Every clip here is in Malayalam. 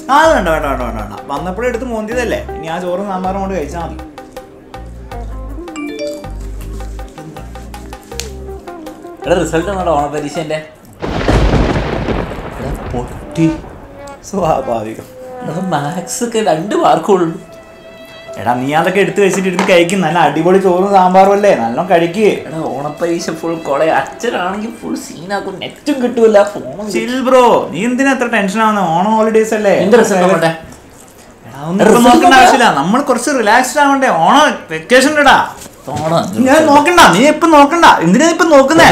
ആ അത് വേണ്ട വേണ്ട വേണ്ട വേണ്ട വേണ്ട വന്നപ്പോഴേ എടുത്ത് മോന്തിയതല്ലേ ഇനി ആ ചോറും സാമ്പാറും കൊണ്ട് കഴിച്ചാൽ മതി എടാ റിസൾട്ട് എന്നാണ് ഓണപരീക്ഷൻ്റെ എടാ പൊട്ടി സ്വാഭാവികം എടാ മാത്സ് ഒക്കെ രണ്ട് മാർക്കുള്ളൂ എടാ നീ അതൊക്കെ എടുത്ത് വെച്ചിട്ട് ഇരുന്ന് കഴിക്കും നല്ല അടിപൊളി ചോറും സാമ്പാറും അല്ലേ നല്ലോണം കഴിക്കേ എടാ ഓണപ്പരീക്ഷ ഫുൾ കൊളെ അച്ഛനാണെങ്കിൽ ഫുൾ സീനാക്കും നെറ്റും കിട്ടൂല ഫോണും ചിൽ ബ്രോ നീ എന്തിനാ എത്ര ടെൻഷൻ ആവുന്നത് ഓണം ഹോളിഡേസ് അല്ലേ എന്റെ റിസൾട്ട് നോക്കട്ടെ എടാ, ഒന്നും ഇപ്പൊ നോക്കേണ്ട ആവശ്യമില്ല നമ്മൾ കുറച്ച് റിലാക്സ്ഡ് ആവണ്ടേ ഓണം വെക്കേഷൻ ഇടാ തോണ ഞാൻ നോക്കണ്ട നീ ഇപ്പൊ നോക്കണ്ട എന്തിനാ ഇപ്പൊ നോക്കുന്നേ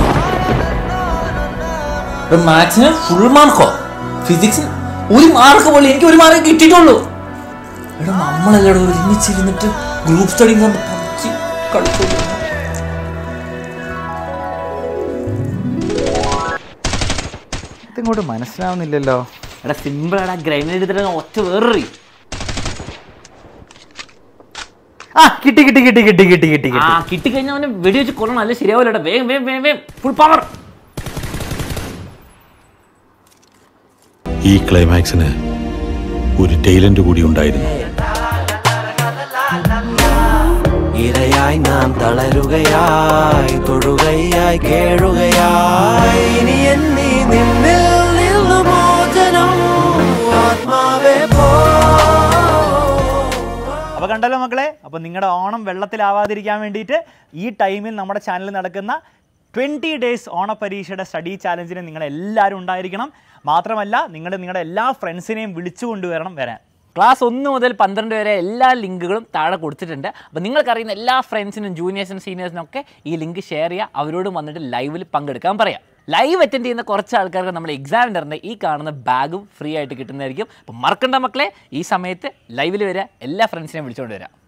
മാത്സിന് ഫുൾ മാർക്കോ ഫിസിക്സിന് ഒരു മാർക്ക് പോലെ എനിക്ക് ഒരു മാർക്ക് കിട്ടിയിട്ടുള്ളൂ എടാ നമ്മളെല്ലാം ഒരുമിച്ചിരുന്നിട്ട് ഗ്രൂപ്പ് സ്റ്റഡി കൊണ്ട് പബ്ജി കളിച്ചു ഇതിങ്ങോട്ട് മനസ്സിലാവുന്നില്ലല്ലോ എടാ സിമ്പിൾ എടാ ഗ്രൈൻഡ് എടുത്തിട്ട് ഒറ്റ വേറി ആ കിട്ടി കിട്ടി കിട്ടി കിട്ടി കിട്ടി കിട്ടി ആ കിട്ടിക്കഴിഞ്ഞാൽ അവനെ വെടി വെച്ച് കൊല്ലണം അല്ലേ ശരിയാവില്ലടാ വേഗം വേഗം വേഗം വേഗം ഫുൾ പവർ ഈ ക്ലൈമാക്സിന് ഒരു ടൈലന്റ് കൂടി ഉണ്ടായിരുന്നു ഇരയായി നാം തളരുകയായി തൊഴുകയായി കേഴുകയായി ഇനി എന്നീ നിന്നിൽ നിന്നു മോചനം ആത്മാവേ പോ അപ്പോൾ കണ്ടല്ലോ മക്കളെ അപ്പോൾ നിങ്ങളുടെ ഓണം വെള്ളത്തിലാവാതിരിക്കാൻ വേണ്ടിയിട്ട് ഈ ടൈമിൽ നമ്മുടെ ചാനലിൽ നടക്കുന്ന ട്വൻറ്റി ഡേയ്സ് ഓണപരീക്ഷയുടെ സ്റ്റഡി ചാലഞ്ചിന് നിങ്ങൾ എല്ലാവരും ഉണ്ടായിരിക്കണം മാത്രമല്ല നിങ്ങൾ നിങ്ങളുടെ എല്ലാ ഫ്രണ്ട്സിനെയും വിളിച്ചു കൊണ്ടുവരണം വരാൻ ക്ലാസ് ഒന്ന് മുതൽ പന്ത്രണ്ട് വരെ എല്ലാ ലിങ്കുകളും താഴെ കൊടുത്തിട്ടുണ്ട് അപ്പോൾ നിങ്ങൾക്കറിയുന്ന എല്ലാ ഫ്രണ്ട്സിനും ജൂനിയേഴ്സിനും സീനിയേഴ്സിനും ഒക്കെ ഈ ലിങ്ക് ഷെയർ ചെയ്യുക അവരോട് വന്നിട്ട് ലൈവിൽ പങ്കെടുക്കാൻ പറയാം ലൈവ് അറ്റൻഡ് ചെയ്യുന്ന കുറച്ച് ആൾക്കാർക്ക് നമ്മൾ എക്സാമിനറിൻ്റെ ഈ കാണുന്ന ബാഗും ഫ്രീ ആയിട്ട് കിട്ടുന്നതായിരിക്കും അപ്പോൾ മറക്കണ്ട മക്കളെ ഈ സമയത്ത് ലൈവിൽ വരിക എല്ലാ ഫ്രണ്ട്സിനെയും വിളിച്ചുകൊണ്ട് വരാം